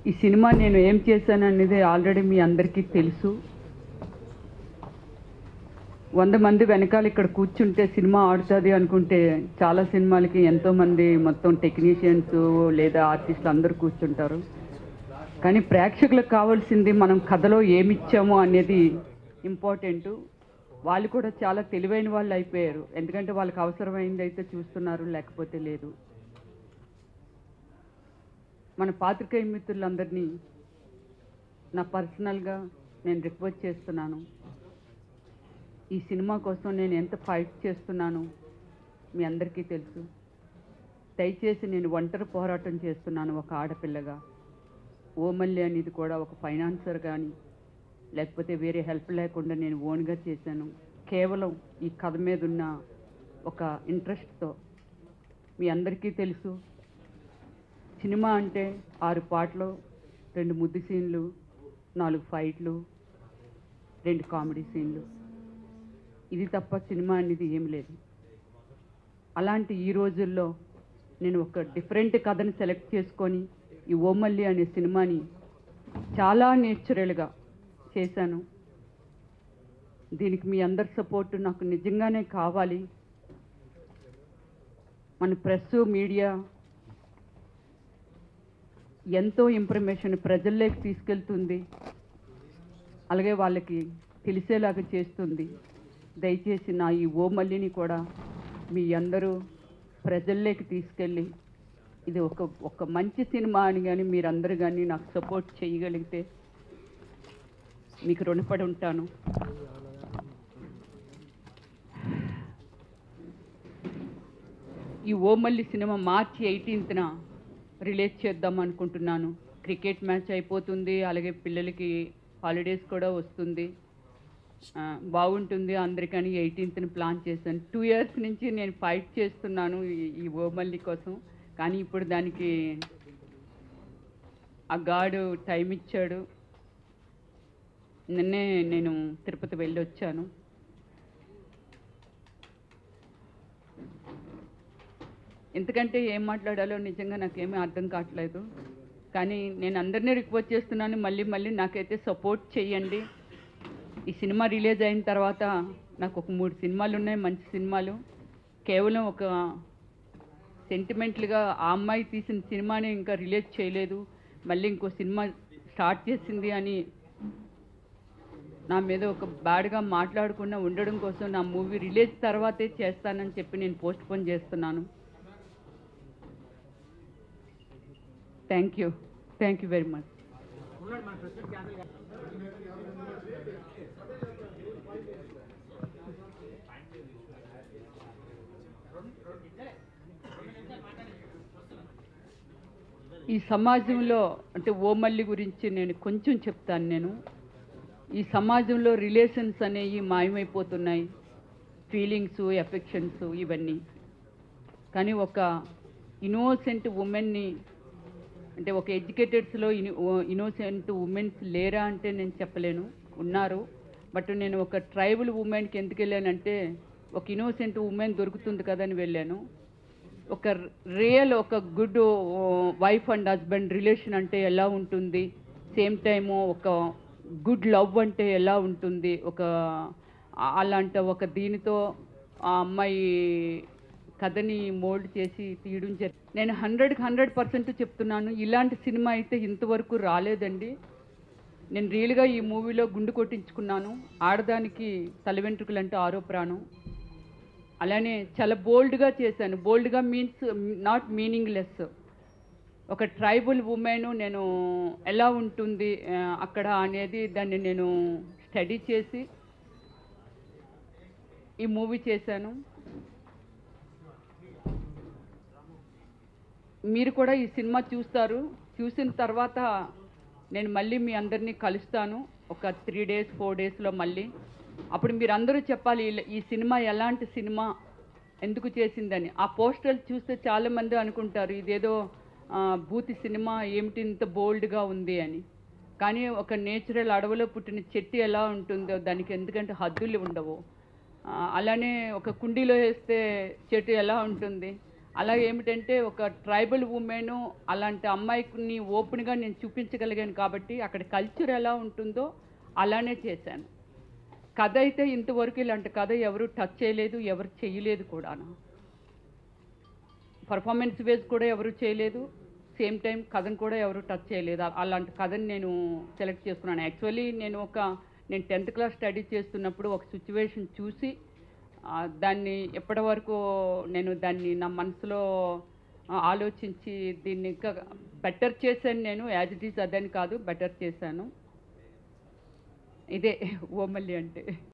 ఈ సినిమా నేను ఏం చేశాను అనేది ఆల్రెడీ మీ అందరికీ తెలుసు వంద మంది వెనకాల ఇక్కడ కూర్చుంటే సినిమా ఆడుతుంది అనుకుంటే చాలా సినిమాలకి ఎంతోమంది మొత్తం టెక్నీషియన్స్ లేదా ఆర్టిస్టులు అందరూ కూర్చుంటారు కానీ ప్రేక్షకులకు కావాల్సింది మనం కథలో ఏమి ఇచ్చాము అనేది ఇంపార్టెంట్ వాళ్ళు కూడా చాలా తెలివైన వాళ్ళు అయిపోయారు ఎందుకంటే వాళ్ళకి అవసరమైంది అయితే చూస్తున్నారు లేకపోతే లేదు మన పాత్రికేయ మిత్రులందరినీ నా పర్సనల్గా నేను రిక్వెస్ట్ చేస్తున్నాను ఈ సినిమా కోసం నేను ఎంత ఫైట్ చేస్తున్నాను మీ అందరికీ తెలుసు దయచేసి నేను ఒంటరి పోరాటం చేస్తున్నాను ఒక ఆడపిల్లగా ఓమల్లి అనేది కూడా ఒక ఫైనాన్సర్ కానీ లేకపోతే వేరే హెల్ప్ లేకుండా నేను ఓన్గా చేశాను కేవలం ఈ కథ మీద ఉన్న ఒక ఇంట్రెస్ట్తో మీ అందరికీ తెలుసు సినిమా అంటే ఆరు పాటలు రెండు ముద్దు సీన్లు నాలుగు ఫైట్లు రెండు కామెడీ సీన్లు ఇది తప్ప సినిమా అనేది ఏం లేదు అలాంటి ఈ రోజుల్లో నేను ఒక డిఫరెంట్ కథని సెలెక్ట్ చేసుకొని ఈ ఓమల్లి అనే సినిమాని చాలా నేచురల్గా చేశాను దీనికి మీ అందరి సపోర్ట్ నాకు నిజంగానే కావాలి మన ప్రెస్ మీడియా ఎంతో ఇన్ఫర్మేషన్ ప్రజల్లోకి తీసుకెళ్తుంది అలాగే వాళ్ళకి తెలిసేలాగా చేస్తుంది దయచేసి నా ఈ ఓమల్లిని కూడా మీ అందరూ ప్రజల్లోకి తీసుకెళ్ళి ఇది ఒక ఒక మంచి సినిమా అని కానీ మీరందరూ కానీ నాకు సపోర్ట్ చేయగలిగితే మీకు రుణపడి ఉంటాను ఈ ఓమల్లి సినిమా మార్చి ఎయిటీన్త్న రిలీజ్ చేద్దాం అనుకుంటున్నాను క్రికెట్ మ్యాచ్ అయిపోతుంది అలాగే పిల్లలకి హాలిడేస్ కూడా వస్తుంది ఆ, బాగుంటుంది అందరికని ఎయిటీన్త్ని ప్లాన్ చేశాను టూ ఇయర్స్ నుంచి నేను ఫైట్ చేస్తున్నాను ఈ- ఈ ఓమల్లి కోసం కానీ ఇప్పుడు దానికి ఆ గాడు టైం ఇచ్చాడు నిన్నే నేను తిరుపతి వెళ్ళి వచ్చాను ఎందుకంటే ఏం మాట్లాడాలో నిజంగా నాకేమీ అర్థం కావట్లేదు కానీ నేను అందరినీ రిక్వెస్ట్ చేస్తున్నాను మళ్ళీ మళ్ళీ నాకైతే సపోర్ట్ చేయండి ఈ సినిమా రిలీజ్ అయిన తర్వాత నాకు ఒక మూడు సినిమాలు ఉన్నాయి మంచి సినిమాలు కేవలం ఒక సెంటిమెంట్లుగా ఆ అమ్మాయి తీసిన సినిమాని ఇంకా రిలీజ్ చేయలేదు మళ్ళీ ఇంకో సినిమా స్టార్ట్ చేసింది అని నా మీద ఒక బ్యాడ్గా మాట్లాడకుండా ఉండడం కోసం నా మూవీ రిలీజ్ తర్వాతే చేస్తానని చెప్పి నేను పోస్ట్ పోన్ చేస్తున్నాను thank you thank you very much ఈ సమాజంలో అంటే ఓమల్లి గురించి నేను కొంచెం చెప్తాను నేను ఈ సమాజంలో రిలేషన్స్ అనేవి మాయమైపోతున్నాయి ఫీలింగ్స్ ఎఫెక్షన్స్ ఇవన్నీ కానీ ఒక ఇన్నోసెంట్ ఉమెన్ని అంటే ఒక ఎడ్యుకేటెడ్స్లో ఇన్నోసెంట్ ఉమెన్స్ లేరా అంటే నేను చెప్పలేను ఉన్నారు బట్ నేను ఒక ట్రైబల్ ఉమెన్కి ఎందుకు వెళ్ళానంటే ఒక ఇన్నోసెంట్ ఉమెన్ దొరుకుతుంది కదని వెళ్ళాను ఒక రియల్ ఒక good wife and husband relation అంటే ఎలా ఉంటుంది సేమ్ టైము ఒక గుడ్ లవ్ అంటే ఎలా ఉంటుంది ఒక అలాంటి ఒక దీనితో ఆ అమ్మాయి కథని మోల్డ్ చేసి తీయడం జరి నేను హండ్రెడ్కి హండ్రెడ్ పర్సెంట్ చెప్తున్నాను ఇలాంటి సినిమా అయితే ఇంతవరకు రాలేదండి నేను రియల్గా ఈ మూవీలో గుండు కొట్టించుకున్నాను ఆడదానికి తల వెంట్రుకలు అంటే ఆరో ప్రాణం అలానే చాలా బోల్డ్గా చేశాను బోల్డ్గా మీన్స్ నాట్ మీనింగ్లెస్ ఒక ట్రైబల్ ఉమెన్ నేను ఎలా ఉంటుంది ఆ, అక్కడ అనేది దాన్ని నేను స్టడీ చేసి ఈ మూవీ చేశాను మీరు కూడా ఈ సినిమా చూస్తారు చూసిన తర్వాత నేను మళ్ళీ మీ అందరినీ కలుస్తాను ఒక త్రీ డేస్ ఫోర్ డేస్లో మళ్ళీ అప్పుడు మీరు అందరూ చెప్పాలి ఈ- ఈ సినిమా ఎలాంటి సినిమా ఎందుకు చేసిందని ఆ పోస్టర్లు చూస్తే చాలామంది అనుకుంటారు ఇదేదో ఆ, భూతి సినిమా ఏమిటి ఇంత బోల్డ్గా ఉంది అని కానీ ఒక నేచురల్ అడవిలో పుట్టిన చెట్టు ఎలా ఉంటుందో దానికి ఎందుకంటే హద్దులు ఉండవు ఆ, అలానే ఒక కుండీలో వేస్తే చెట్టు ఎలా ఉంటుంది అలాగే ఏమిటంటే ఒక ట్రైబల్ ఉమెన్ అలాంటి అమ్మాయిని ఓపెన్గా నేను చూపించగలిగాను కాబట్టి అక్కడ కల్చర్ ఎలా ఉంటుందో అలానే చేశాను కథ అయితే ఇంతవరకు ఇలాంటి కథ ఎవరు టచ్ చేయలేదు ఎవరు చేయలేదు కూడాను పర్ఫార్మెన్స్ బేస్ కూడా ఎవరు చేయలేదు సేమ్ టైం కథను కూడా ఎవరు టచ్ చేయలేదు అ- అలాంటి కథని నేను సెలెక్ట్ చేసుకున్నాను యాక్చువల్లీ నేను ఒక నేను టెన్త్ క్లాస్ స్టడీ చేస్తున్నప్పుడు ఒక సిచ్యువేషన్ చూసి ఆ, దాన్ని ఎప్పటి వరకు నేను దాన్ని నా మనసులో ఆ, ఆలోచించి దీన్ని ఇంకా బెటర్ చేశాను నేను యాజ్ ఇట్ ఈస్ అదని కాదు బెటర్ చేశాను ఇదే ఓమల్లి అంటే